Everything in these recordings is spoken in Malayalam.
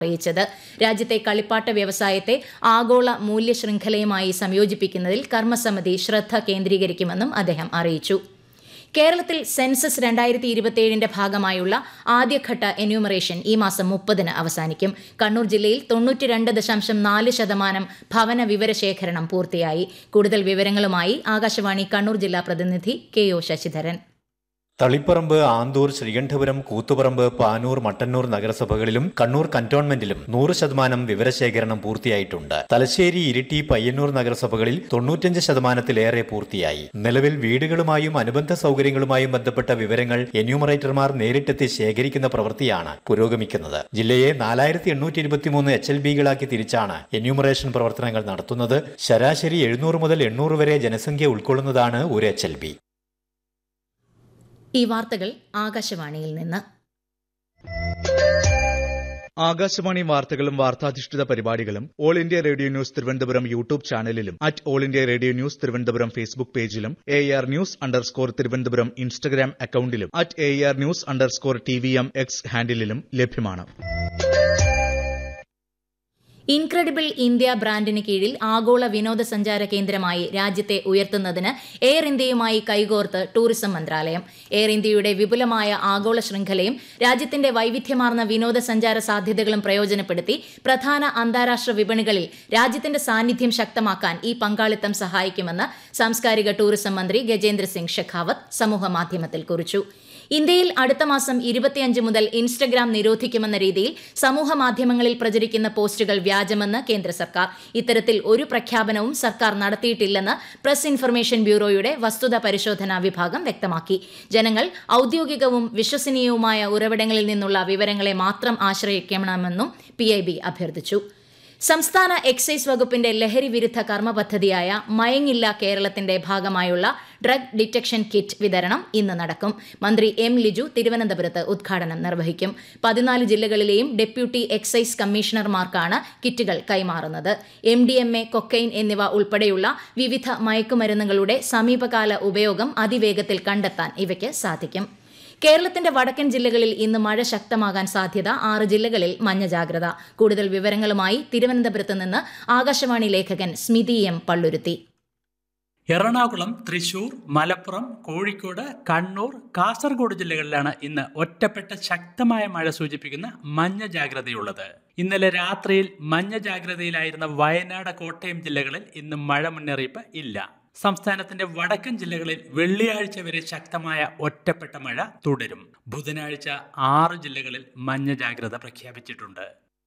അറിയിച്ചത് രാജ്യത്തെ കളിപ്പാട്ട വ്യവസായത്തെ ആഗോള മൂല്യശൃംഖലയുമായി സംയോജിപ്പിക്കുന്നതിൽ കർമ്മസമിതി ശ്രദ്ധ കേന്ദ്രീകരിക്കുമെന്നും അദ്ദേഹം അറിയിച്ചു കേരളത്തിൽ സെൻസസ് രണ്ടായിരത്തി ഇരുപത്തിയേഴിന്റെ ഭാഗമായുള്ള ആദ്യഘട്ട എന്യൂമറേഷൻ ഈ മാസം മുപ്പതിന് അവസാനിക്കും കണ്ണൂർ ജില്ലയിൽ തൊണ്ണൂറ്റിരണ്ട് ദശാംശം നാല് ശതമാനം ഭവന വിവരശേഖരണം പൂർത്തിയായി കൂടുതൽ വിവരങ്ങളുമായി ആകാശവാണി കണ്ണൂർ ജില്ലാ പ്രതിനിധി കെ ഒ ശശിധരൻ തളിപ്പറമ്പ് ആന്തൂർ ശ്രീകണ്ഠപുരം കൂത്തുപറമ്പ് പാനൂർ മട്ടന്നൂർ നഗരസഭകളിലും കണ്ണൂർ കന്റോൺമെന്റിലും നൂറ് ശതമാനം വിവരശേഖരണം പൂർത്തിയായിട്ടുണ്ട് തലശ്ശേരി ഇരിട്ടി പയ്യന്നൂർ നഗരസഭകളിൽ തൊണ്ണൂറ്റഞ്ച് ശതമാനത്തിലേറെ പൂർത്തിയായി നിലവിൽ വീടുകളുമായും അനുബന്ധ സൗകര്യങ്ങളുമായും ബന്ധപ്പെട്ട വിവരങ്ങൾ എന്യൂമറേറ്റർമാർ നേരിട്ടെത്തി ശേഖരിക്കുന്ന പ്രവൃത്തിയാണ് പുരോഗമിക്കുന്നത് ജില്ലയെ നാലായിരത്തി എണ്ണൂറ്റി ഇരുപത്തിമൂന്ന് എച്ച് എൽ ബികളാക്കി തിരിച്ചാണ് എന്യൂമറേഷൻ പ്രവർത്തനങ്ങൾ നടത്തുന്നത് ശരാശരി എഴുന്നൂറ് മുതൽ എണ്ണൂറ് വരെ ജനസംഖ്യ ഉൾക്കൊള്ളുന്നതാണ് ഒരു എച്ച് എൽ ബി ഈ വാർത്തകൾ ആകാശവാണിയിൽ നിന്ന് ആകാശവാണി വാർത്തകളും വാർത്താധിഷ്ഠിത പരിപാടികളും all India radio news Thiruvananthapuram YouTube ചാനലിലും at all India radio news Thiruvananthapuram Facebook പേജിലും A R news underscore Thiruvananthapuram Instagram അക്കൌണ്ടിലും at A R news underscore T V M X ഹാൻഡിലും ലഭ്യമാണ് ഇൻക്രെഡിബിൾ ഇന്ത്യ ബ്രാൻഡിന് കീഴിൽ ആഗോള വിനോദസഞ്ചാര കേന്ദ്രമായി രാജ്യത്തെ ഉയർത്തുന്നതിന് എയർ ഇന്ത്യയുമായി കൈകോർത്ത് ടൂറിസം മന്ത്രാലയം എയർ ഇന്ത്യയുടെ വിപുലമായ ആഗോള ശൃംഖലയും രാജ്യത്തിന്റെ വൈവിധ്യമാർന്ന വിനോദസഞ്ചാര സാധ്യതകളും പ്രയോജനപ്പെടുത്തി പ്രധാന അന്താരാഷ്ട്ര വിപണികളിൽ രാജ്യത്തിന്റെ സാന്നിധ്യം ശക്തമാക്കാൻ ഈ പങ്കാളിത്തം സഹായിക്കുമെന്ന് സാംസ്കാരിക ടൂറിസം മന്ത്രി ഗജേന്ദ്ര സിംഗ് ഷെഖാവത്ത് സമൂഹമാധ്യമത്തിൽ കുറിച്ചു ഇന്ത്യയിൽ അടുത്ത മാസം ഇരുപത്തിയഞ്ച് മുതൽ ഇൻസ്റ്റഗ്രാം നിരോധിക്കുമെന്ന രീതിയിൽ സമൂഹ മാധ്യമങ്ങളിൽ പ്രചരിക്കുന്ന പോസ്റ്റുകൾ വ്യാജമെന്ന് കേന്ദ്ര സർക്കാർ ഇത്തരത്തിൽ ഒരു പ്രഖ്യാപനവും സർക്കാർ നടത്തിയിട്ടില്ലെന്ന് പ്രസ് ഇൻഫർമേഷൻ ബ്യൂറോയുടെ വസ്തുത പരിശോധനാ വിഭാഗം വ്യക്തമാക്കി ജനങ്ങൾ ഔദ്യോഗികവും വിശ്വസനീയവുമായ ഉറവിടങ്ങളിൽ നിന്നുള്ള വിവരങ്ങളെ മാത്രം ആശ്രയിക്കണമെന്നും പി അഭ്യർത്ഥിച്ചു സംസ്ഥാന എക്സൈസ് വകുപ്പിന്റെ ലഹരി വിരുദ്ധ കർമ്മ പദ്ധതിയായ മയങ്ങില്ല കേരളത്തിന്റെ ഭാഗമായുള്ള ഡ്രഗ് ഡിറ്റക്ഷൻ കിറ്റ് വിതരണം ഇന്ന് നടക്കും മന്ത്രി എം ലിജു തിരുവനന്തപുരത്ത് ഉദ്ഘാടനം നിർവഹിക്കും പതിനാല് ജില്ലകളിലെയും ഡെപ്യൂട്ടി എക്സൈസ് കമ്മീഷണർമാർക്കാണ് കിറ്റുകൾ കൈമാറുന്നത് M D M A cocaine എന്നിവ ഉൾപ്പെടെയുള്ള വിവിധ മയക്കുമരുന്നുകളുടെ സമീപകാല ഉപയോഗം അതിവേഗത്തിൽ കണ്ടെത്താൻ ഇവയ്ക്ക് സാധിക്കും കേരളത്തിന്റെ വടക്കൻ ജില്ലകളിൽ ഇന്ന് മഴ ശക്തമാകാൻ സാധ്യത ആറ് ജില്ലകളിൽ മഞ്ഞ ജാഗ്രത കൂടുതൽ വിവരങ്ങളുമായി തിരുവനന്തപുരത്ത് നിന്ന് ആകാശവാണി ലേഖകൻ സ്മിതി എം പള്ളുരുത്തി എറണാകുളം തൃശൂർ മലപ്പുറം കോഴിക്കോട് കണ്ണൂർ കാസർഗോഡ് ജില്ലകളിലാണ് ഇന്ന് ഒറ്റപ്പെട്ട ശക്തമായ മഴ സൂചിപ്പിക്കുന്ന മഞ്ഞ ജാഗ്രതയുള്ളത് ഇന്നലെ രാത്രിയിൽ മഞ്ഞ ജാഗ്രതയിലായിരുന്ന വയനാട് കോട്ടയം ജില്ലകളിൽ ഇന്ന് മഴ മുന്നറിയിപ്പ് ഇല്ല സംസ്ഥാനത്തിന്റെ വടക്കൻ ജില്ലകളിൽ വെള്ളിയാഴ്ച വരെ ശക്തമായ ഒറ്റപ്പെട്ട മഴ തുടരും ബുധനാഴ്ച ആറ് ജില്ലകളിൽ മഞ്ഞ ജാഗ്രത പ്രഖ്യാപിച്ചിട്ടുണ്ട്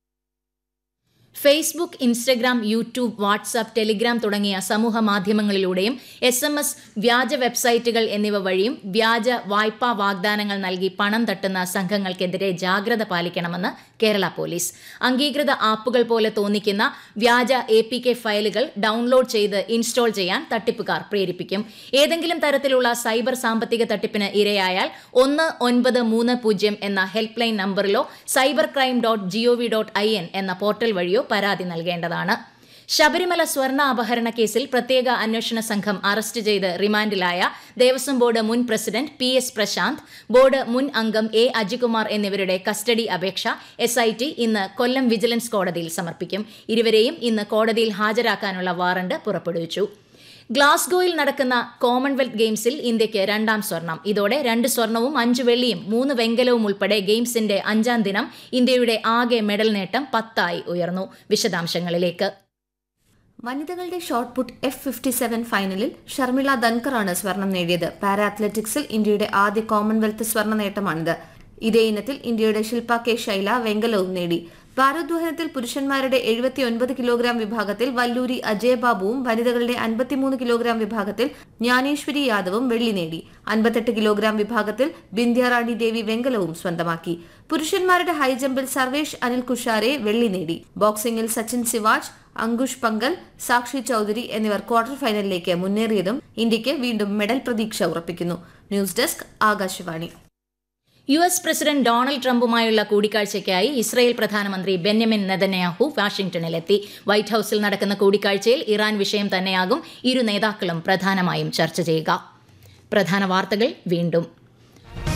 Facebook Instagram YouTube WhatsApp Telegram തുടങ്ങിയ സമൂഹ മാധ്യമങ്ങളിലൂടെയും എസ് എം എസ് വ്യാജ വെബ്സൈറ്റുകൾ എന്നിവ വഴിയും വ്യാജ വായ്പാ വാഗ്ദാനങ്ങൾ നൽകി പണം തട്ടുന്ന സംഘങ്ങൾക്കെതിരെ ജാഗ്രത പാലിക്കണമെന്ന് കേരള പോലീസ് അംഗീകൃത ആപ്പുകൾ പോലെ തോന്നിക്കുന്ന വ്യാജ എ പി കെ ഫയലുകൾ ഡൗൺലോഡ് ചെയ്ത് ഇൻസ്റ്റാൾ ചെയ്യാൻ തട്ടിപ്പുകാർ പ്രേരിപ്പിക്കും ഏതെങ്കിലും തരത്തിലുള്ള സൈബർ സാമ്പത്തിക തട്ടിപ്പിന് ഇരയായാൽ ഒന്ന് ഒൻപത് മൂന്ന് പൂജ്യം എന്ന ഹെൽപ്പ് ലൈൻ നമ്പറിലോ cyber crime dot gov dot I N എന്ന പോർട്ടൽ വഴിയോ പരാതി നൽകേണ്ടതാണ് ശബരിമല സ്വർണ്ണ അപഹരണ കേസിൽ പ്രത്യേക അന്വേഷണ സംഘം അറസ്റ്റ് ചെയ്ത് റിമാൻഡിലായ ദേവസ്വം ബോർഡ് മുൻ president P S Prashanth board മുൻ അംഗം എ അജികുമാർ എന്നിവരുടെ കസ്റ്റഡി അപേക്ഷ എസ് ഐ ടി ഇന്ന് കൊല്ലം വിജിലൻസ് കോടതിയിൽ സമർപ്പിക്കും ഇരുവരെയും ഇന്ന് കോടതിയിൽ ഹാജരാക്കാനുള്ള വാറണ്ട് പുറപ്പെടുവിച്ചു ഗ്ലാസ്ഗോയിൽ നടക്കുന്ന കോമൺവെൽത്ത് ഗെയിംസിൽ ഇന്ത്യയ്ക്ക് രണ്ടാം സ്വർണം ഇതോടെ രണ്ട് സ്വർണവും അഞ്ച് വെള്ളിയും മൂന്ന് വെങ്കലവും ഉൾപ്പെടെ ഗെയിംസിന്റെ അഞ്ചാം ദിനം ഇന്ത്യയുടെ ആകെ മെഡൽ നേട്ടം പത്തായി ഉയർന്നു വിശദാംശങ്ങളിലേക്ക് വനിതകളുടെ shot put F fifty seven ഫൈനലിൽ ഷർമിള ധൻകറാണ് സ്വർണം നേടിയത് പാരാ അത്ലറ്റിക്സിൽ ഇന്ത്യയുടെ ആദ്യ കോമൺവെൽത്ത് സ്വർണ്ണ നേട്ടമാണിത് ഇതേ ഇനത്തിൽ ഇന്ത്യയുടെ ശില്പ കെ ശൈല വെങ്കലവും നേടി ഭാരോദ്വഹനത്തിൽ പുരുഷന്മാരുടെ എഴുപത്തി ഒൻപത് കിലോഗ്രാം വിഭാഗത്തിൽ വല്ലൂരി അജയബാബുവും വനിതകളുടെ അൻപത്തിമൂന്ന് കിലോഗ്രാം വിഭാഗത്തിൽ ജ്ഞാനേശ്വരി യാദവും വെള്ളി നേടി അൻപത്തെട്ട് കിലോഗ്രാം വിഭാഗത്തിൽ ബിന്ധ്യാറാണി ദേവി വെങ്കലവും സ്വന്തമാക്കി പുരുഷന്മാരുടെ ഹൈജമ്പിൽ സർവേഷ് അനിൽ കുഷാരെ വെള്ളി നേടി ബോക്സിംഗിൽ സച്ചിൻ സിവാജ് അങ്കുഷ് പങ്കൽ സാക്ഷി ചൌധരി എന്നിവർ ക്വാർട്ടർ ഫൈനലിലേക്ക് മുന്നേറിയതും ഇന്ത്യയ്ക്ക് വീണ്ടും മെഡൽ പ്രതീക്ഷ ഉറപ്പിക്കുന്നു news desk Akashvani U S president Donald ട്രംപുമായുള്ള കൂടിക്കാഴ്ചയ്ക്കായി ഇസ്രയേൽ പ്രധാനമന്ത്രി ബെന്യമിൻ നെതന്യാഹു വാഷിംഗ്ടണിലെത്തി വൈറ്റ് ഹൌസിൽ നടക്കുന്ന കൂടിക്കാഴ്ചയിൽ ഇറാൻ വിഷയം തന്നെയാകും ഇരു നേതാക്കളും പ്രധാനമായും ചർച്ച ചെയ്യുക പ്രധാന വാർത്തകൾ വീണ്ടും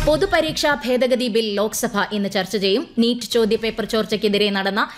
പൊതുപരീക്ഷാ ഭേദഗതി ബിൽ ലോക്സഭ ഇന്ന് ചർച്ച ചെയ്യും നീറ്റ് ചോദ്യപേപ്പർ ചോർച്ചയ്ക്കെതിരെ നടന്ന